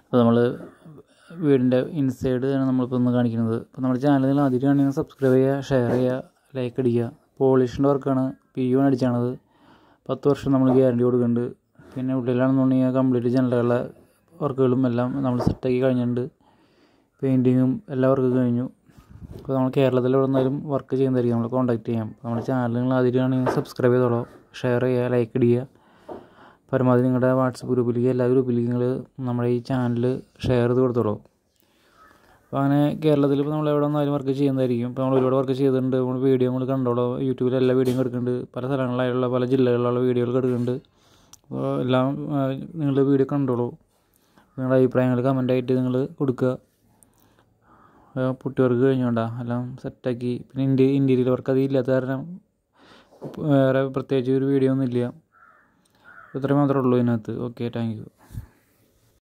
അപ്പോൾ നമ്മൾ വീടിൻ്റെ ഇൻസൈഡ് ആണ് നമ്മളിപ്പോൾ ഒന്ന് കാണിക്കുന്നത് അപ്പോൾ നമ്മുടെ ചാനൽ നിങ്ങൾ ആദ്യമായിട്ട് കാണിക്കുന്നത് സബ്സ്ക്രൈബ് ചെയ്യുക ഷെയർ ചെയ്യുക ലൈക്ക് അടിക്കുക പോളിഷിൻ്റെ വർക്കാണ് പി യു ആണ് അടിച്ചാണത് പത്ത് വർഷം നമ്മൾ ഗ്യാരണ്ടി കൊടുക്കുന്നുണ്ട് പിന്നെ ഉള്ളിലാണെന്നുണ്ടെങ്കിൽ കംപ്ലീറ്റ് ജനലുകളുടെ വർക്കുകളും എല്ലാം നമ്മൾ സെറ്റാക്കി കഴിഞ്ഞിട്ടുണ്ട് പെയിൻറ്റിങ്ങും എല്ലാ വർക്കും കഴിഞ്ഞു അപ്പോൾ നമ്മൾ കേരളത്തിൽ എവിടെ നിന്നാലും വർക്ക് ചെയ്യുന്നതായിരിക്കും നമ്മൾ കോൺടാക്ട് ചെയ്യാം നമ്മുടെ ചാനൽ നിങ്ങൾ ആദ്യമായിട്ടാണെങ്കിൽ സബ്സ്ക്രൈബ് ചെയ്തോളൂ ഷെയർ ചെയ്യുക ലൈക്ക് അടിക്കുക പരമാവധി നിങ്ങളുടെ വാട്സപ്പ് ഗ്രൂപ്പിലേക്ക് എല്ലാ ഗ്രൂപ്പിലേക്കും നിങ്ങൾ നമ്മുടെ ഈ ചാനൽ ഷെയർ ചെയ്ത് കൊടുത്തോളൂ അപ്പോൾ അങ്ങനെ കേരളത്തിൽ ഇപ്പോൾ നമ്മൾ എവിടെ നിന്നാലും വർക്ക് ചെയ്യുന്നതായിരിക്കും ഇപ്പോൾ നമ്മൾ ഒരുപാട് വർക്ക് ചെയ്തിട്ടുണ്ട് നമ്മൾ വീഡിയോ നമ്മൾ കണ്ടോളൂ യൂട്യൂബിൽ എല്ലാ വീഡിയോയും എടുക്കുന്നുണ്ട് പല സ്ഥലങ്ങളിലായുള്ള പല ജില്ലകളിലുള്ള വീഡിയോകൾ എടുക്കുന്നുണ്ട് അപ്പോൾ എല്ലാം നിങ്ങൾ വീഡിയോ കണ്ടോളൂ നിങ്ങളുടെ അഭിപ്രായങ്ങൾ കമൻ്റായിട്ട് നിങ്ങൾ കൊടുക്കുക പുട്ടി വർക്ക് കഴിഞ്ഞോണ്ടാ എല്ലാം സെറ്റാക്കി പിന്നെ ഇന്ത്യ ഇൻറ്റീരിയൽ വർക്ക് അത് ഇല്ലാത്ത കാരണം വേറെ പ്രത്യേകിച്ച് ഒരു വീഡിയോ ഒന്നും ഇല്ല ഇത്രയും മാത്രമേ ഉള്ളൂ ഇതിനകത്ത് ഓക്കെ താങ്ക് യു